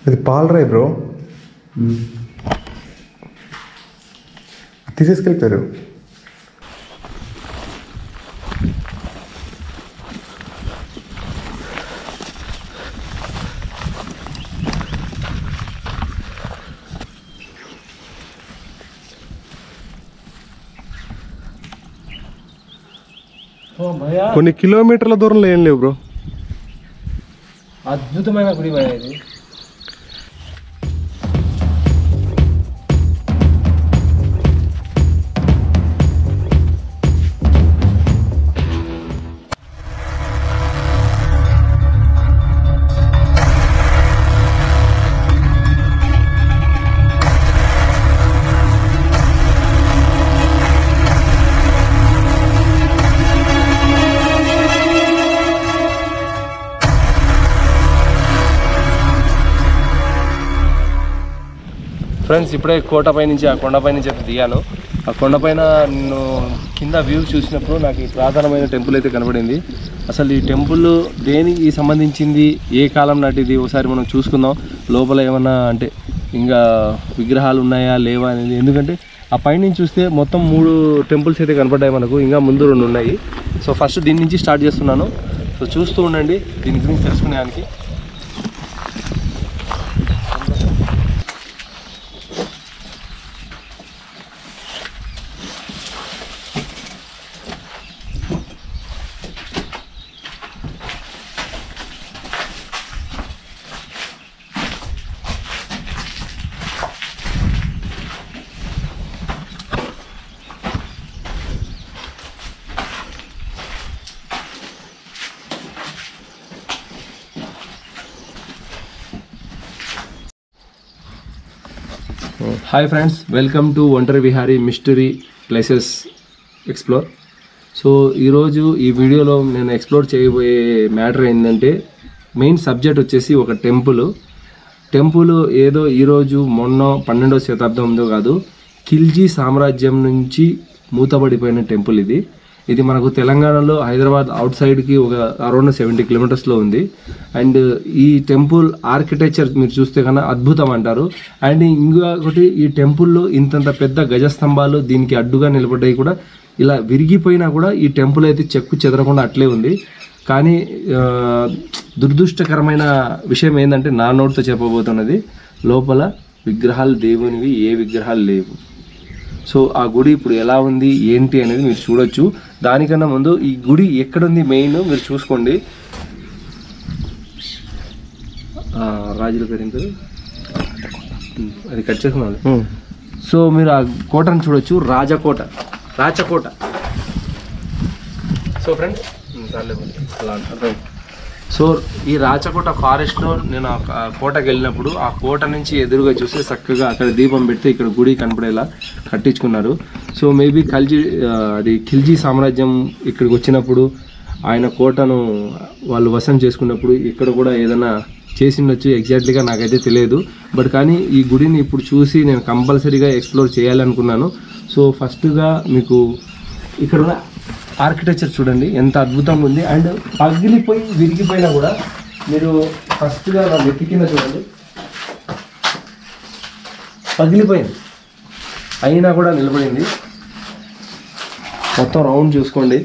ఇది పాలరాయి బ్రో తీసేసుకెళ్ళిపోయారు ఓ భయ కొన్ని కిలోమీటర్ల దూరంలో ఏం లేవు బ్రో అద్భుతమైన గుడి భయ ఇది ఫ్రెండ్స్ ఇప్పుడే కోటపై నుంచి ఆ కొండపై నుంచి అయితే దిగాను ఆ కొండపైన నేను కింద వ్యూ చూసినప్పుడు నాకు ఈ పురాతనమైన టెంపుల్ అయితే కనబడింది అసలు ఈ టెంపుల్ దేనికి సంబంధించింది ఏ కాలం నాటిది ఒకసారి మనం చూసుకుందాం లోపల ఏమన్నా అంటే ఇంకా విగ్రహాలు ఉన్నాయా లేవా అనేది ఎందుకంటే ఆ పైనుంచి చూస్తే మొత్తం మూడు టెంపుల్స్ అయితే కనపడ్డాయి మనకు ఇంకా ముందు రెండు ఉన్నాయి సో ఫస్ట్ దీని నుంచి స్టార్ట్ చేస్తున్నాను సో చూస్తూ ఉండండి దీని గురించి తెలుసుకునేదానికి hi friends welcome to Ontari Vihari mystery places explore so ఈరోజు ఈ వీడియోలో నేను ఎక్స్ప్లోర్ చేయబోయే మ్యాటర్ ఏంటంటే మెయిన్ సబ్జెక్ట్ వచ్చేసి ఒక టెంపుల్ టెంపుల్ ఏదో ఈరోజు మొన్న పన్నెండవ శతాబ్దంలో కాదు ఖిల్జీ సామ్రాజ్యం నుంచి మూతపడిపోయిన టెంపుల్ ఇది ఇది మనకు తెలంగాణలో హైదరాబాద్ అవుట్ సైడ్కి ఒక అరౌండ్ సెవెంటీ కిలోమీటర్స్లో ఉంది అండ్ ఈ టెంపుల్ ఆర్కిటెక్చర్ మీరు చూస్తే కన్నా అద్భుతం అంటారు అండ్ ఇంకొకటి ఈ టెంపుల్లో ఇంతంత పెద్ద గజస్తంభాలు దీనికి అడ్డుగా నిలబడ్డాయి కూడా ఇలా విరిగిపోయినా కూడా ఈ టెంపుల్ అయితే చెక్కు చెదరకుండా అట్లే ఉంది కానీ ఆ, దురదృష్టకరమైన విషయం ఏంటంటే నా నోటితో చెప్పబోతున్నది లోపల విగ్రహాలు దేవునివి ఏ విగ్రహాలు లేవు సో ఆ గుడి ఇప్పుడు ఎలా ఉంది ఏంటి అనేది మీరు చూడొచ్చు దానికన్నా ముందు ఈ గుడి ఎక్కడుంది మెయిన్ మీరు చూసుకోండి ఆ, రాజుల పేరు ఏం పేరు ఉమ్, అది కట్ చేసుకున్నాను సో మీరు ఆ కోటను చూడొచ్చు Rajakota Rachakota so friends so ఈ రాచకోట ఫారెస్ట్లో నేను ఆ ఆ కోటకి వెళ్ళినప్పుడు ఆ కోట నుంచి ఎదురుగా చూస్తే చక్కగా అక్కడ దీపం పెడితే ఇక్కడ గుడి కనపడేలా కట్టించుకున్నారు సో మేబీ ఖల్జీ ఆ, అది ఖిల్జీ సామ్రాజ్యం ఇక్కడికి వచ్చినప్పుడు ఆయన కోటను వాళ్ళు వశం చేసుకున్నప్పుడు ఇక్కడ కూడా ఏదైనా చేసిండొచ్చు ఎగ్జాక్ట్లీగా నాకైతే తెలియదు బట్ కానీ ఈ గుడిని ఇప్పుడు చూసి నేను కంపల్సరీగా ఎక్స్ప్లోర్ చేయాలనుకున్నాను సో ఫస్ట్గా మీకు ఇక్కడ ఉన్న ఆర్కిటెక్చర్ చూడండి ఎంత అద్భుతంగా ఉంది అండ్ పగిలిపోయి విరిగిపోయినా కూడా మీరు ఫస్ట్గా నా నెత్తి కింద చూడండి పగిలిపోయింది అయినా కూడా నిలబడింది మొత్తం రౌండ్ చూసుకోండి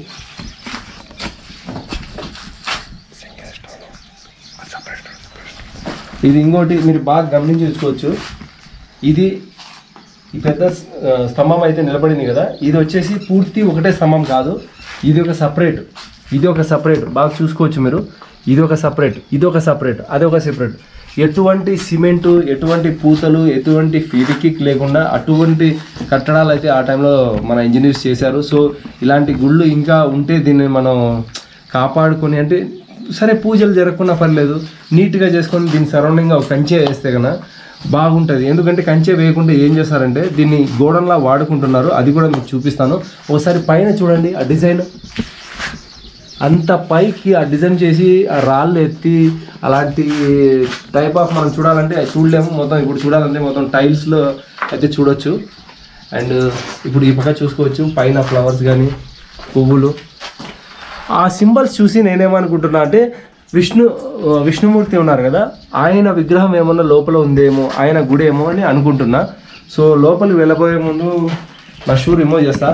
ఇది ఇంకోటి మీరు బాగా గమనించి చూసుకోవచ్చు ఇది ఈ పెద్ద ఆ, స్తంభం అయితే నిలబడింది కదా ఇది వచ్చేసి పూర్తి ఒకటే స్తంభం కాదు ఇది ఒక సపరేట్ ఇది ఒక సపరేట్ బాగా చూసుకోవచ్చు మీరు ఇది ఒక సపరేట్ ఇది ఒక సపరేట్ అది ఒక సెపరేట్ ఎటువంటి సిమెంటు ఎటువంటి పూతలు ఎటువంటి ఫిడికిక్ లేకుండా అటువంటి కట్టడాలు అయితే ఆ టైంలో మన ఇంజనీర్స్ చేశారు సో ఇలాంటి గుళ్ళు ఇంకా ఉంటే దీన్ని మనం కాపాడుకొని అంటే సరే పూజలు జరగకుండా పర్లేదు నీట్గా చేసుకొని దీని సరౌండింగ్గా ఒక కంచె వేస్తే కన్నా బాగుంటుంది ఎందుకంటే కంచె వేయకుండా ఏం చేస్తారంటే దీన్ని గోడంలా వాడుకుంటున్నారు అది కూడా మీకు చూపిస్తాను ఒకసారి పైన చూడండి ఆ డిజైన్ అంత పైకి ఆ డిజైన్ చేసి ఆ రాళ్ళు ఎత్తి అలాంటి టైప్ ఆఫ్ మనం చూడాలంటే అది చూడలేము మొత్తం ఇప్పుడు చూడాలంటే మొత్తం టైల్స్లో అయితే చూడొచ్చు అండ్ ఇప్పుడు ఈ పక్క చూసుకోవచ్చు పైన ఫ్లవర్స్ కానీ పువ్వులు ఆ సింబల్స్ చూసి నేనేమనుకుంటున్నా అంటే విష్ణు ఆ, విష్ణుమూర్తి ఉన్నారు కదా ఆయన విగ్రహం ఏమన్నా లోపల ఉందేమో ఆయన గుడి ఏమో అని అనుకుంటున్నా సో లోపలికి వెళ్ళబోయే ముందు నా షూ రిమూవ్ చేస్తా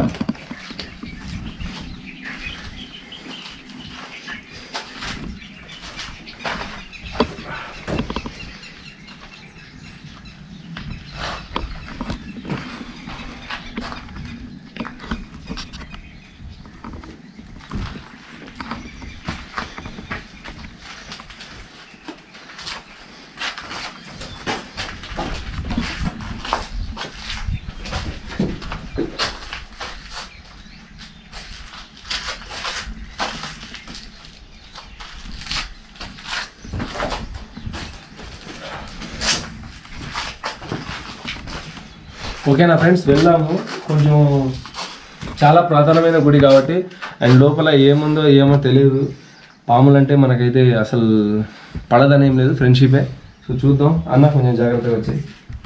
ఓకేనా ఫ్రెండ్స్ వెళ్దాము కొంచెం చాలా ప్రధానమైన గుడి కాబట్టి అండ్ లోపల ఏముందో ఏమో తెలియదు పాములు అంటే మనకైతే అసలు పడదని ఏం లేదు ఫ్రెండ్షిపే సో చూద్దాం అన్న కొంచెం జాగ్రత్తగా వచ్చి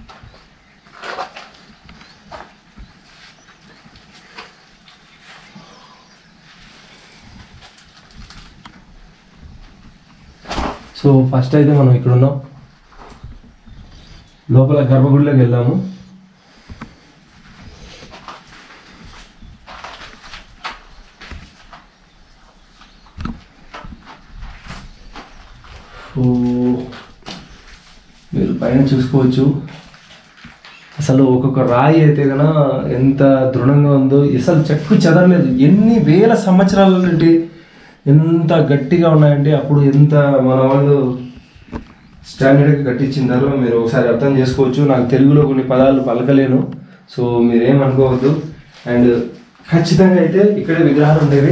సో ఫస్ట్ అయితే మనం ఇక్కడ ఉన్నాం లోపల గర్భగుడిలోకి వెళ్దాము సో మీరు పైన చూసుకోవచ్చు అసలు ఒక్కొక్క రాయి అయితే కన ఎంత దృఢంగా ఉందో అసలు చెక్కు చెదరలేదు ఎన్ని వేల సంవత్సరాల నుండి ఎంత గట్టిగా ఉన్నాయంటే అప్పుడు ఎంత మన వాళ్ళు స్టాండర్డ్గా కట్టించిందారో మీరు ఒకసారి అర్థం చేసుకోవచ్చు నాకు తెలుగులో కొన్ని పదాలు పలకలేను సో మీరేమనుకోవద్దు అండ్ ఖచ్చితంగా అయితే ఇక్కడే విగ్రహాలు ఉండేవి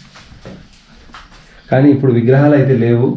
కానీ ఇప్పుడు విగ్రహాలు అయితే లేవు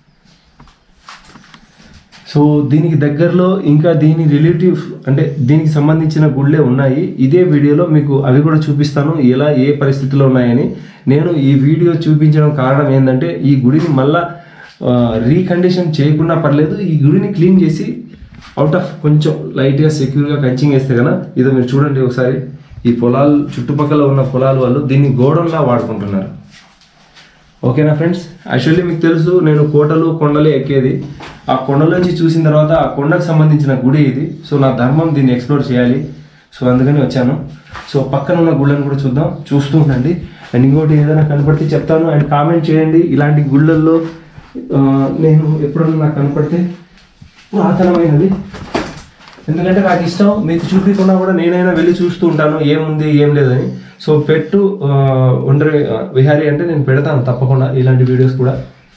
సో దీనికి దగ్గరలో ఇంకా దీని రిలేటివ్ అంటే దీనికి సంబంధించిన గుళ్ళే ఉన్నాయి ఇదే వీడియోలో మీకు అవి కూడా చూపిస్తాను ఎలా ఏ పరిస్థితిలో ఉన్నాయని నేను ఈ వీడియో చూపించడం కారణం ఏంటంటే ఈ గుడిని మళ్ళా రీకండిషన్ చేయకుండా పర్లేదు ఈ గుడిని క్లీన్ చేసి అవుట్ ఆఫ్ కొంచెం లైట్గా సెక్యూర్గా కంచింగ్ వేస్తే కనుక ఇదో మీరు చూడండి ఒకసారి ఈ పొలాలు చుట్టుపక్కల ఉన్న పొలాలు వాళ్ళు దీన్ని గోడంలా వాడుకుంటున్నారు ఓకేనా ఫ్రెండ్స్ యాక్చువల్లీ మీకు తెలుసు నేను కోటలు కొండలే ఎక్కేది ఆ కొండలోంచి చూసిన తర్వాత ఆ కొండకు సంబంధించిన గుడి ఇది సో నా ధర్మం దీన్ని ఎక్స్ప్లోర్ చేయాలి సో అందుకని వచ్చాను సో పక్కన ఉన్న గుళ్ళని కూడా చూద్దాం చూస్తూ ఉండండి అండ్ ఇంకోటి ఏదైనా కనపడితే చెప్తాను అండ్ కామెంట్ చేయండి ఇలాంటి గుళ్ళల్లో ఆ, నేను ఎప్పుడన్నా నాకు కనపడితే పురాతనమైనది ఎందుకంటే నాకు ఇష్టం మీకు చూపించకుండా కూడా నేనైనా వెళ్ళి చూస్తూ ఉంటాను ఏముంది ఏం లేదని సో పెట్టు ఆ, ఒంటరి ఆ, విహారీ అంటే నేను పెడతాను తప్పకుండా ఇలాంటి వీడియోస్ కూడా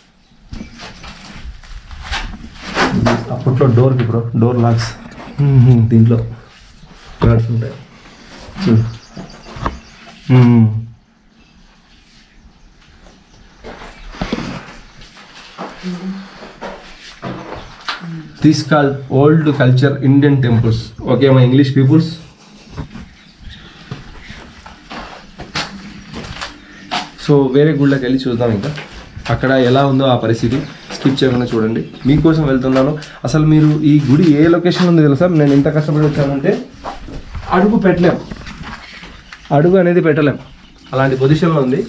అప్పట్లో డోర్కి ఇప్పుడు డోర్ లాక్స్ దీంట్లో గార్డ్స్ ఉంటాయి చూడు మ్మ్. This call old culture Indian temples okay my English peoples so వేరే గుళ్ళకి వెళ్ళి చూద్దాం ఇంకా అక్కడ ఎలా ఉందో ఆ పరిస్థితి స్కిప్ చేయకుండా చూడండి మీకోసం వెళ్తున్నాను అసలు మీరు ఈ గుడి ఏ లొకేషన్ ఉందో తెలుసా నేను ఎంత కష్టపడి వచ్చానంటే అడుగు పెట్టలేం అడుగు అనేది పెట్టలేం అలాంటి పొజిషన్లో ఉంది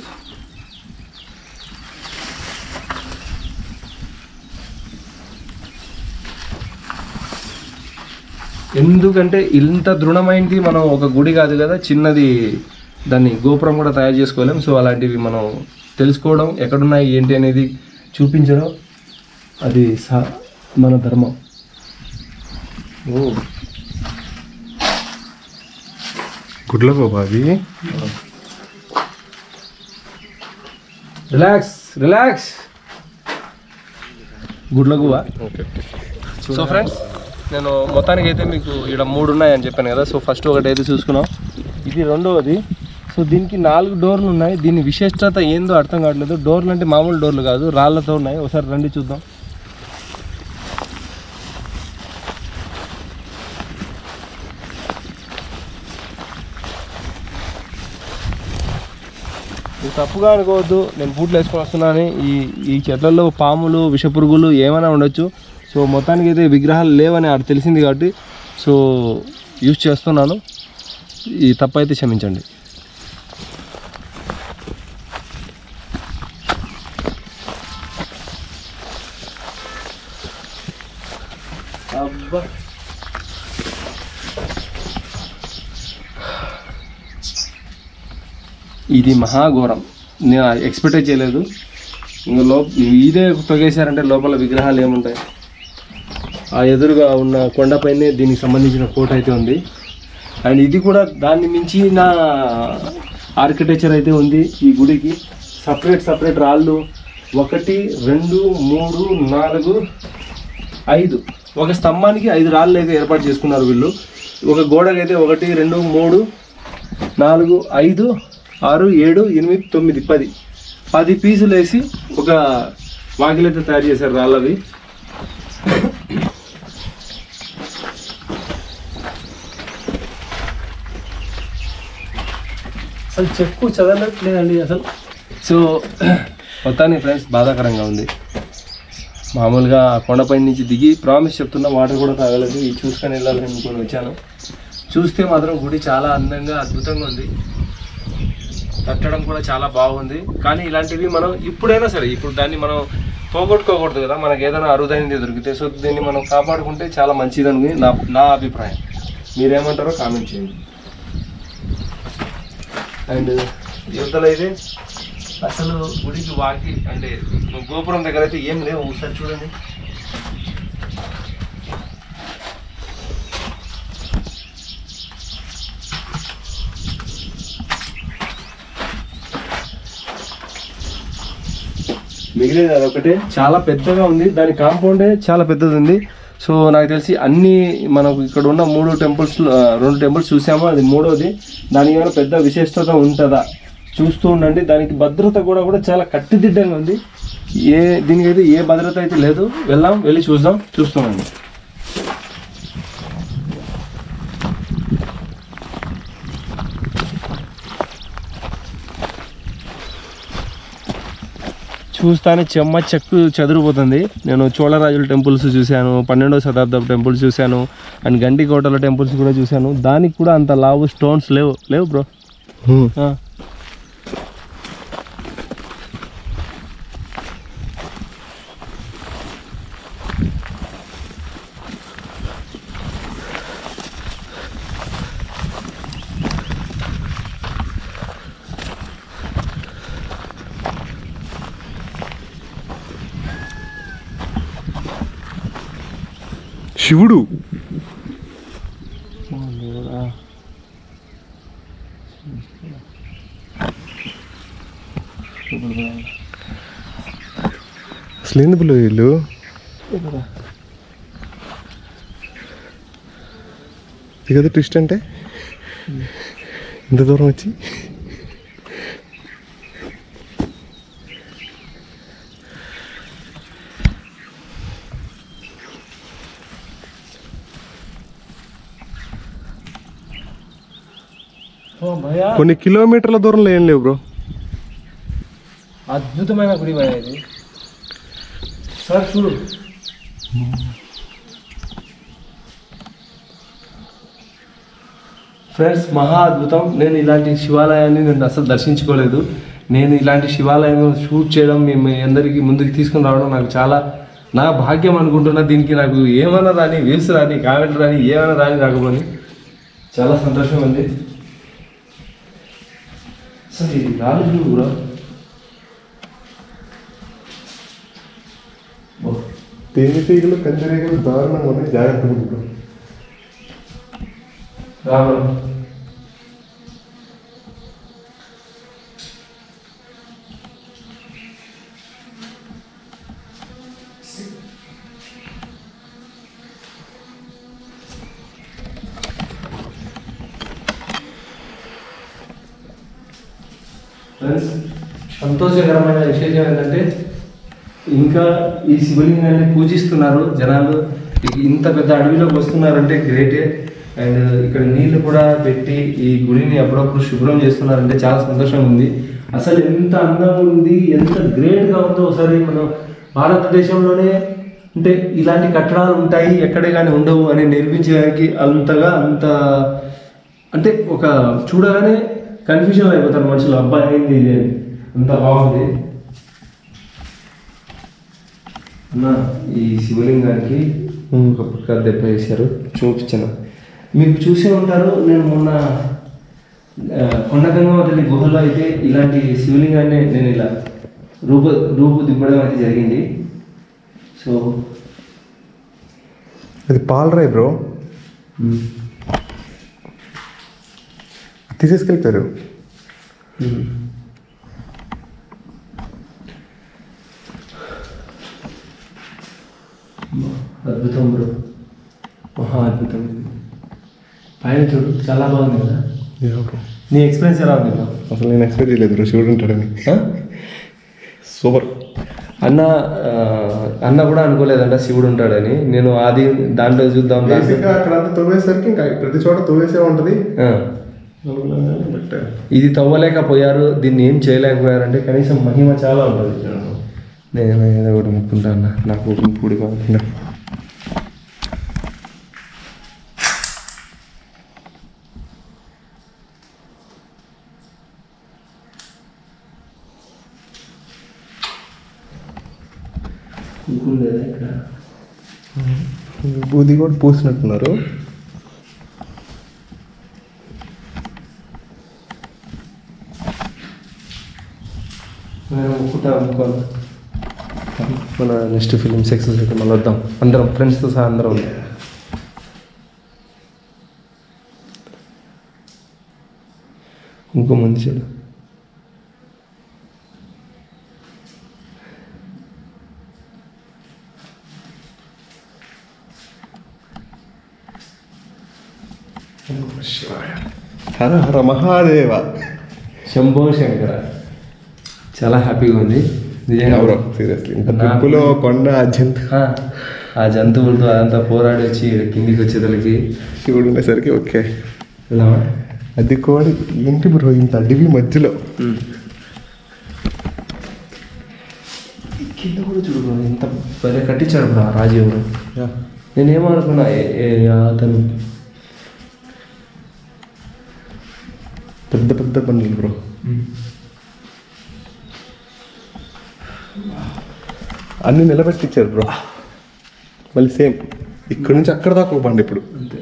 ఎందుకంటే ఇంత దృఢమైంది మనం ఒక గుడి కాదు కదా చిన్నది దాన్ని గోపురం కూడా తయారు చేసుకోలేం సో అలాంటివి మనం తెలుసుకోవడం ఎక్కడున్నాయి ఏంటి అనేది చూపించడం అది సా మన ధర్మం ఓ గుడ్ల బాబా అవి రిలాక్స్ రిలాక్స్ గుడ్లగువా సో ఫ్రెండ్స్ నేను మొత్తానికి అయితే మీకు ఇక్కడ మూడు ఉన్నాయని చెప్పాను కదా సో ఫస్ట్ ఒకటి అయితే చూసుకున్నాం ఇది రెండవది సో దీనికి నాలుగు డోర్లు ఉన్నాయి దీని విశిష్టత ఏందో అర్థం కావట్లేదు డోర్లు అంటే మామూలు డోర్లు కాదు రాళ్ళతో ఉన్నాయి ఒకసారి రండి చూద్దాం మీరు తప్పుగా అనుకోవద్దు నేను బూట్లు వేసుకొని వస్తున్నాను ఈ ఈ చెట్లలో పాములు విషపురుగులు ఏమైనా ఉండొచ్చు సో మొత్తానికి అయితే విగ్రహాలు లేవని ఆడ తెలిసింది కాబట్టి సో యూజ్ చేస్తున్నాను ఈ తప్పు అయితే క్షమించండి అబ్బా ఇది మహాఘోరం నేను ఎక్స్పెక్టే చేయలేదు ఇంకా లో ఇదే తొగేశారంటే లోపల విగ్రహాలు ఏముంటాయి ఆ ఎదురుగా ఉన్న కొండపైనే దీనికి సంబంధించిన కోట అయితే ఉంది అండ్ ఇది కూడా దాన్ని మించిన ఆర్కిటెక్చర్ అయితే ఉంది ఈ గుడికి సపరేట్ సపరేట్ రాళ్ళు ఒకటి రెండు మూడు నాలుగు ఐదు ఒక స్తంభానికి ఐదు రాళ్ళు అయితే ఏర్పాటు చేసుకున్నారు వీళ్ళు ఒక గోడకైతే ఒకటి రెండు మూడు నాలుగు ఐదు ఆరు ఏడు ఎనిమిది తొమ్మిది పది పది పీసులు వేసి ఒక వాకిలైతే తయారు చేశారు రాళ్ళవి అసలు చెక్కు చదవట్లేదండి అసలు సో మొత్తానికి ఫ్రెండ్స్ బాధాకరంగా ఉంది మామూలుగా ఆ కొండపై నుంచి దిగి ప్రామిస్ చెప్తున్నా వాటర్ కూడా తాగలేదు ఇది చూసుకొని వెళ్ళాలని అనుకుని వచ్చాను చూస్తే మాత్రం గుడి చాలా అందంగా అద్భుతంగా ఉంది కట్టడం కూడా చాలా బాగుంది కానీ ఇలాంటివి మనం ఇప్పుడైనా సరే ఇప్పుడు దాన్ని మనం పోగొట్టుకోకూడదు కదా మనకి ఏదైనా అరుదైనది దొరికితే సో దీన్ని మనం కాపాడుకుంటే చాలా మంచిదని నా నా అభిప్రాయం మీరేమంటారో కామెంట్ చేయండి అండ్ యువతలో అయితే అసలు గుడికి వాకి అంటే గోపురం దగ్గర అయితే ఏం లేవు ఒకసారి చూడండి మిగిలినది అదొకటే చాలా పెద్దగా ఉంది దాని కాంపౌండే చాలా పెద్దది ఉంది సో నాకు తెలిసి అన్ని మనకు ఇక్కడ ఉన్న మూడు టెంపుల్స్ రెండు టెంపుల్స్ చూసాము అది మూడోది దానికి ఏమైనా పెద్ద విశిష్టత ఉంటుందా చూస్తూ ఉండండి దానికి భద్రత కూడా కూడా చాలా కట్టుదిడ్డంగా ఉంది ఏ దీనికైతే ఏ భద్రత అయితే లేదు వెళ్దాం వెళ్ళి చూద్దాం చూస్తామండి చూస్తానే చెమ్మ చెక్కు చెదిరిపోతుంది నేను చోళరాజుల టెంపుల్స్ చూశాను పన్నెండవ శతాబ్దం టెంపుల్స్ చూశాను అండ్ గండికోటల టెంపుల్స్ కూడా చూశాను దానికి కూడా అంత లావు స్టోన్స్ లేవు లేవు బ్రో ఆ. శివుడు అసలు ఎందుకు వీళ్ళు ఇది కదా ట్విస్ట్ అంటే ఇంత దూరం వచ్చి ఓ భయ్యా కొన్ని కిలోమీటర్ల దూరంలో ఏం లేవు బ్రో అద్భుతమైన గుడి భయ ఇది సార్ చూడు ఫ్రెండ్స్ మహా అద్భుతం నేను ఇలాంటి శివాలయాన్ని నేను అసలు దర్శించుకోలేదు నేను ఇలాంటి శివాలయం షూట్ చేయడం మేము అందరికీ ముందుకు తీసుకుని రావడం నాకు చాలా నా భాగ్యం అనుకుంటున్నా దీనికి నాకు ఏమైనా రాని వ్యూస్ రాని కామెంట్ రాని ఏమైనా రాని రాకపోని చాలా సంతోషం ఉంది అసలు ఇది రాదు చూడు బ్రో తేనెటీగలు కందిరీగలు దారుణంగా ఉన్నాయి జాగ్రత్తగా ఉంటాం రావడం ఫ్రెండ్స్ సంతోషకరమైన విశేషం ఏంటంటే ఇంకా ఈ శివలింగాన్ని పూజిస్తున్నారు జనాలు ఇ- ఇంత పెద్ద అడవిలోకి వస్తున్నారంటే గ్రేటే అండ్ ఇక్కడ నీళ్లు కూడా పెట్టి ఈ గుడిని అప్పుడప్పుడు శుభ్రం చేస్తున్నారంటే చాలా సంతోషంగా ఉంది అసలు ఎంత అందంగా ఉంది ఎంత గ్రేట్గా ఉందో ఒకసారి మనం భారతదేశంలోనే అంటే ఇలాంటి కట్టడాలు ఉంటాయి ఎక్కడే కానీ ఉండవు అని నిర్మించడానికి అంతగా అంత అంటే ఒక చూడగానే కన్ఫ్యూజన్ అయిపోతారు మనుషులు అబ్బాయి ఏంది ఇది అని అంత బాగుంది అన్న ఈ శివలింగానికి ఒక పక్క దెబ్బ వేశారు చూపించాను మీకు చూసే ఉంటారు నేను మొన్న ఆ, కొండ గంగవతలి గుహలో అయితే ఇలాంటి శివలింగాన్ని నేను ఇలా రూపు రూపు దిబ్బడం అయితే జరిగింది సో అది పాలరాయి బ్రో మ్, తీసేసుకెళ్ళిపోయారు మ్. అద్భుతం బ్రో మహా అద్భుతం ఇది పైన చూడు చాలా బాగుంది కదా యా బ్రో నీ ఎక్స్పీరియన్స్ ఎలా ఉంది బ్రో అసలు నేను ఎక్స్పెక్ట్ చేయలేదు బ్రో శివుడు ఉంటాడని ఆ? సూపర్ అన్న ఆ, అన్న కూడా అనుకోలేదంట శివుడు ఉంటాడని నేను ఆది దాంట్లో చూద్దాం దాంట్లో బేసిక్గా అక్కడ అంతా తవ్వేసరికి ఇంకా ప్రతి చోట తవ్వేసే ఉంటుంది ఆ. బట్ ఇది తవ్వలేకపోయారు దీన్ని ఏం చేయలేకపోయారంటే కనీసం మహిమ చాలా ఉంటుంది నేను ఏదో ఒకటి ముక్కుంటా అన్న నాకు పూడి కాకుండా కుంకుమ ఇక్కడ బూది కూడా పూసినట్టున్నారు నేను ముక్కుంటా అనుకోను మన నెక్స్ట్ ఫిలిం సక్సెస్ అయితే మళ్ళీ వద్దాం అందరం ఫ్రెండ్స్తో సహా అందరం ఉంది ఇంకో మంది చూడు హర హర మహాదేవ శంభో శంకర చాలా హ్యాపీగా ఉంది నిజంగా బ్రో సీరియస్లీ ఇంత నాకు- ట్రిప్పులో కొండ అజంత ఆ, ఆ జంతువులతో అదంతా పోరాడి వచ్చి ఈడ కిందికి వచ్చేదలకి శివుడు ఉండేసరికి ఓకే వెళ్దామా అది కూడా ఏంటి బ్రో ఇంత అడవి మధ్యలో ఈ కింద కూడా చూడు bro, ఎంత భలే కట్టించాడు బ్రో ఆ రాజీవుడు యా నేనేమనుకున్నా ఏ- ఏ- అతను పెద్ద పెద్ద బండ్లు బ్రో అన్ని నిలబెట్టించారు బ్రో మళ్ళీ సేమ్ ఇక్కడ నుంచి అక్కడ దాకా ఒక బండి ఇప్పుడు అంతే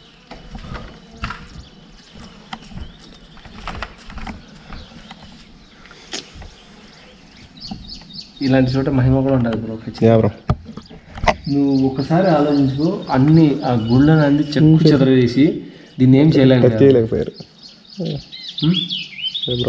ఇలాంటి చోట మహిమ కూడా ఉంటుంది బ్రో ఖచ్చితంగా. యా బ్రో నువ్వు ఒకసారి ఆలోచించుకో అన్ని ఆ గుళ్ళని అన్ని చెక్కు చెదరవేసి దీన్ని ఏం చేయలేము టచ్ చేయలేకపోయారు యా బ్రో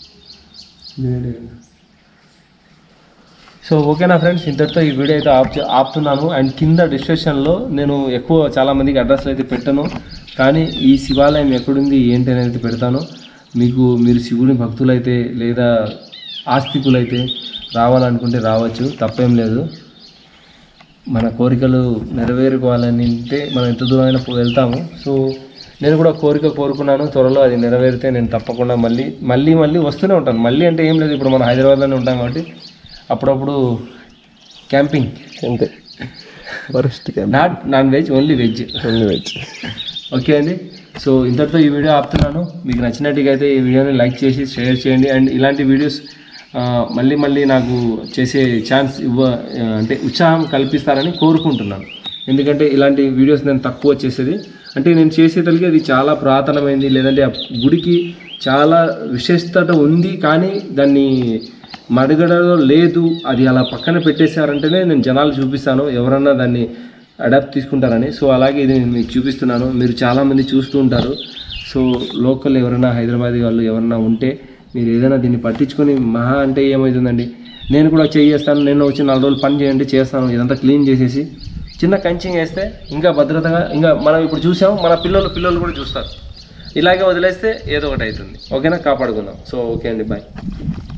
సో ఓకేనా ఫ్రెండ్స్ ఇంతటితో ఈ వీడియో అయితే ఆప్ చే- ఆపుతున్నాను అండ్ కింద డిస్క్రిప్షన్లో నేను ఎక్కువ చాలా మందికి అడ్రస్లు అయితే పెట్టను కానీ ఈ శివాలయం ఎక్కడుంది ఏంటి అనేది పెడతాను మీకు మీరు శివుని భక్తులైతే లేదా ఆస్తికులైతే రావాలనుకుంటే రావచ్చు తప్పేం లేదు మన కోరికలు నెరవేరుకోవాలని అంటే మనం ఎంత దూరమైనా పో- వెళ్తాము సో నేను కూడా కోరిక కోరుకున్నాను త్వరలో అది నెరవేరితే నేను తప్పకుండా మళ్ళీ మళ్ళీ మళ్ళీ వస్తూనే ఉంటాను మళ్ళీ అంటే ఏం లేదు ఇప్పుడు మనం హైదరాబాద్లోనే ఉంటాం కాబట్టి అప్పుడప్పుడు క్యాంపింగ్ అంతే worst camp not non veg only veg only veg okay అండి సో ఇంతటితో ఈ వీడియో ఆపుతున్నాను మీకు నచ్చినట్టుగా అయితే ఈ వీడియోని లైక్ చేసి షేర్ చేయండి అండ్ ఇలాంటి వీడియోస్ ఆ, మళ్ళీ మళ్ళీ నాకు చేసే ఛాన్స్ ఇవ్వ ఆ, అంటే ఉత్సాహం కల్పిస్తారని కోరుకుంటున్నాను ఎందుకంటే ఇలాంటి వీడియోస్ నేను తక్కువ చేసేది అంటే నేను చేసేతలకి అది చాలా పురాతనమైంది లేదంటే ఆ గుడికి చాలా విశిష్టత ఉంది కానీ దాన్ని మడుగడలో లేదు అది అలా పక్కన పెట్టేశారంటేనే నేను జనాలు చూపిస్తాను ఎవరన్నా దాన్ని అడాప్ట్ తీసుకుంటారని సో అలాగే ఇది నేను మీకు చూపిస్తున్నాను మీరు చాలామంది చూస్తూ ఉంటారు సో లోకల్ ఎవరైనా హైదరాబాద్ వాళ్ళు ఎవరైనా ఉంటే మీరు ఏదైనా దీన్ని పట్టించుకొని మహా అంటే ఏమవుతుందండి నేను కూడా చేస్తాను నేను వచ్చి నాలుగు రోజులు పని చేయండి చేస్తాను ఇదంతా క్లీన్ చేసేసి చిన్న కంచింగ్ వేస్తే ఇంకా భద్రతగా ఇంకా మనం ఇప్పుడు చూసాం మన పిల్లలు పిల్లలు కూడా చూస్తారు ఇలాగే వదిలేస్తే ఏదో ఒకటి అవుతుంది ఓకేనా కాపాడుకుందాం సో ఓకే అండి బాయ్